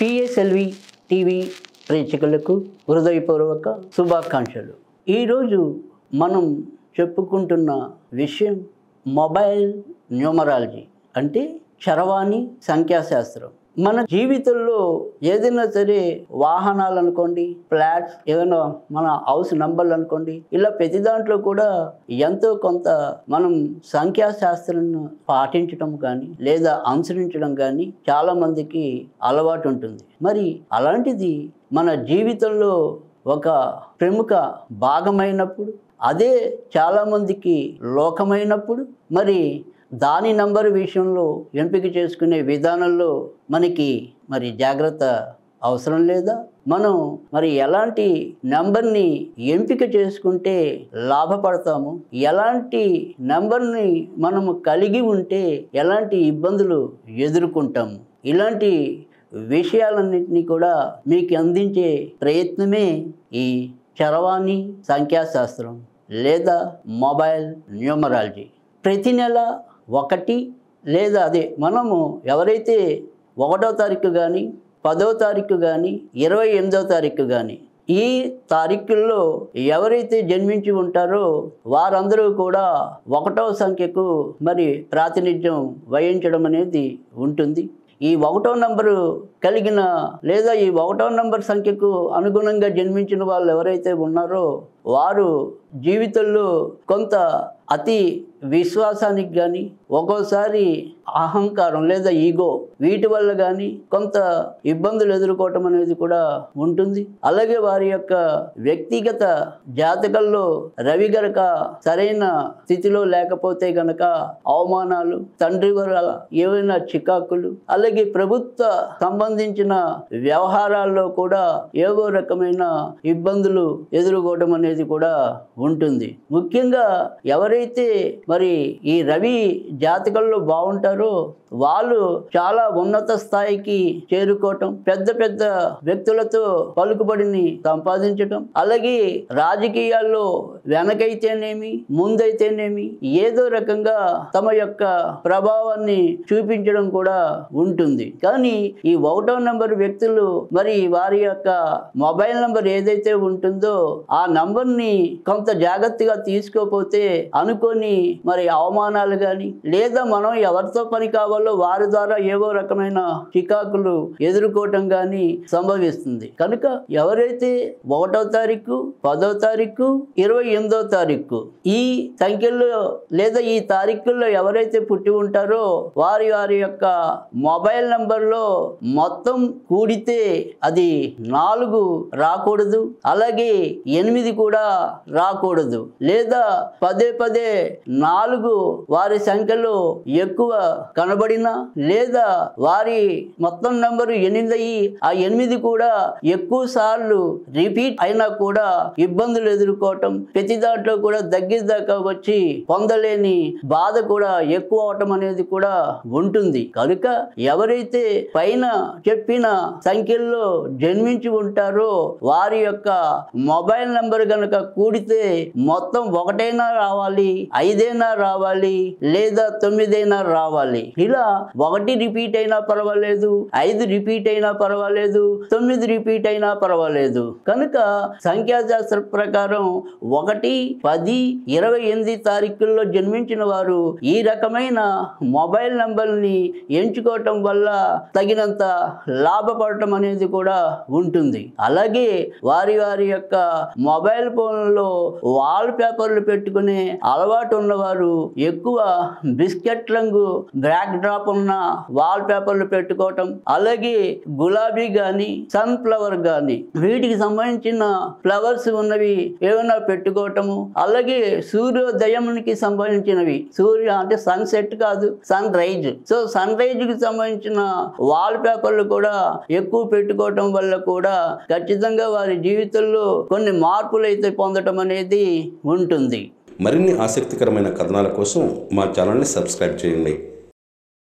PSLV TV ప్రేక్షకులకు హృదయపూర్వక శుభాకాంక్షలు ఈరోజు మనం చెప్పుకుంటున్న విషయం మొబైల్ న్యూమరాలజీ అంటే చరవాణి సంఖ్యాశాస్త్రం మన జీవితంలో ఏదైనా సరే వాహనాలు అనుకోండి ఫ్లాట్స్ ఏదైనా మన హౌస్ నంబర్లు అనుకోండి ఇలా ప్రతి దాంట్లో కూడా ఎంతో కొంత మనం సంఖ్యాశాస్త్రం పాటించడం కానీ లేదా అనుసరించడం కానీ చాలా మందికి అలవాటు ఉంటుంది మరి అలాంటిది మన జీవితంలో ఒక ప్రముఖ భాగమైనప్పుడు అదే చాలామందికి లోకమైనప్పుడు మరి దాని నంబర్ విషయంలో ఎంపిక చేసుకునే విధానంలో మనకి మరి జాగ్రత్త అవసరం లేదా మనం మరి ఎలాంటి నెంబర్ని ఎంపిక చేసుకుంటే లాభపడతాము ఎలాంటి నెంబర్ని మనము కలిగి ఉంటే ఎలాంటి ఇబ్బందులు ఎదుర్కొంటాము ఇలాంటి విషయాలన్నింటినీ కూడా మీకు అందించే ప్రయత్నమే ఈ చరవాణి సంఖ్యాశాస్త్రం లేదా మొబైల్ న్యూమరాలజీ ప్రతి నెల ఒకటి లేదా అదే మనము ఎవరైతే ఒకటో తారీఖు కానీ పదో తారీఖు కానీ ఇరవై ఎనిమిదో తారీఖు కానీ ఈ తారీఖుల్లో ఎవరైతే జన్మించి ఉంటారో వారందరూ కూడా ఒకటో సంఖ్యకు మరి ప్రాతినిధ్యం వహించడం అనేది ఉంటుంది ఈ ఒకటో నంబరు కలిగిన లేదా ఈ ఒకటో నంబర్ సంఖ్యకు అనుగుణంగా జన్మించిన వాళ్ళు ఎవరైతే ఉన్నారో వారు జీవితంలో కొంత అతి విశ్వాసానికి కానీ ఒక్కోసారి అహంకారం లేదా ఈగో వీటి వల్ల కానీ కొంత ఇబ్బందులు ఎదుర్కోవటం అనేది కూడా ఉంటుంది అలాగే వారి యొక్క వ్యక్తిగత జాతకంలో రవి గనక సరైన స్థితిలో లేకపోతే గనక అవమానాలు తండ్రి వల్ల ఏవైనా చికాకులు అలాగే ప్రభుత్వ సంబంధించిన వ్యవహారాల్లో కూడా ఏవో రకమైన ఇబ్బందులు ఎదుర్కోవడం అనేది కూడా ఉంటుంది ముఖ్యంగా ఎవరైతే మరి ఈ రవి జాతకంలో బాగుంటారో వాళ్ళు చాలా ఉన్నత స్థాయికి చేరుకోవటం పెద్ద పెద్ద వ్యక్తులతో పలుకుబడిని సంపాదించటం అలాగే రాజకీయాల్లో వెనకైతేనేమి ముందైతేనేమి ఏదో రకంగా తమ యొక్క ప్రభావాన్ని చూపించడం కూడా ఉంటుంది కానీ ఈ ఒకటో నంబర్ వ్యక్తులు మరి వారి యొక్క మొబైల్ నంబర్ ఏదైతే ఉంటుందో ఆ నంబర్ని కొంత జాగ్రత్తగా తీసుకోపోతే అనుకోని మరి అవమానాలు కానీ లేదా మనం ఎవరితో పని కావాలో వారి ద్వారా ఏవో రకమైన చికాకులు ఎదుర్కోవటం కానీ సంభవిస్తుంది కనుక ఎవరైతే ఒకటో తారీఖు పదో తారీఖు ఇరవై ఎనిమిదో తారీఖు ఈ సంఖ్యల్లో లేదా ఈ తారీఖుల్లో ఎవరైతే పుట్టి ఉంటారో వారి వారి యొక్క మొబైల్ నంబర్లో మొత్తం కూడితే అది నాలుగు రాకూడదు అలాగే ఎనిమిది కూడా రాకూడదు లేదా పదే పదే నాలుగు వారి సంఖ్యలో ఎక్కువ కనబడినా లేదా వారి మొత్తం నంబరు ఎనిమిది అయ్యి ఆ ఎనిమిది కూడా ఎక్కువ సార్లు రిపీట్ అయినా కూడా ఇబ్బందులు ఎదుర్కోవటం ప్రతి దాంట్లో కూడా దగ్గర దాకా వచ్చి పొందలేని బాధ కూడా ఎక్కువ అవటం అనేది కూడా ఉంటుంది కనుక ఎవరైతే పైన చెప్పిన సంఖ్యల్లో జన్మించి ఉంటారో వారి యొక్క మొబైల్ నంబర్ గనక కూడితే మొత్తం ఒకటైనా రావాలి ఐదైనా రావాలి లేదా తొమ్మిదైనా రావాలి ఇలా ఒకటి రిపీట్ అయినా పర్వాలేదు ఐదు రిపీట్ అయినా పర్వాలేదు తొమ్మిది రిపీట్ అయినా పర్వాలేదు కనుక సంఖ్యాశాస్త్ర ప్రకారం ఒకటి పది ఇరవై ఎనిమిది తారీఖుల్లో జన్మించిన వారు ఈ రకమైన మొబైల్ నంబర్ని ఎంచుకోవటం వల్ల తగినంత లాభపడటం అనేది కూడా ఉంటుంది అలాగే వారి వారి యొక్క మొబైల్ ఫోన్లో వాల్ పేపర్లు పెట్టుకునే అలవాటు ఉన్నవారు ఎక్కువ బిస్కెట్ రంగు బ్యాక్ డ్రాప్ ఉన్న వాల్ పేపర్లు పెట్టుకోవటం అలాగే గులాబీ గాని సన్ ఫ్లవర్ గాని వీటికి సంబంధించిన ఫ్లవర్స్ ఉన్నవి ఏమైనా పెట్టుకోవటము అలాగే సూర్యోదయానికి సంబంధించినవి సూర్య అంటే సన్ సెట్ కాదు sunrise so sunrise కి సంబంధించిన వాల్ పేపర్లు కూడా ఎక్కువ పెట్టుకోవటం వల్ల కూడా ఖచ్చితంగా వారి జీవితంలో కొన్ని మార్పులు అయితే పొందటం అనేది ఉంటుంది మరిన్ని ఆసక్తికరమైన కథనాల కోసం మా ఛానల్ని సబ్స్క్రైబ్ చేయండి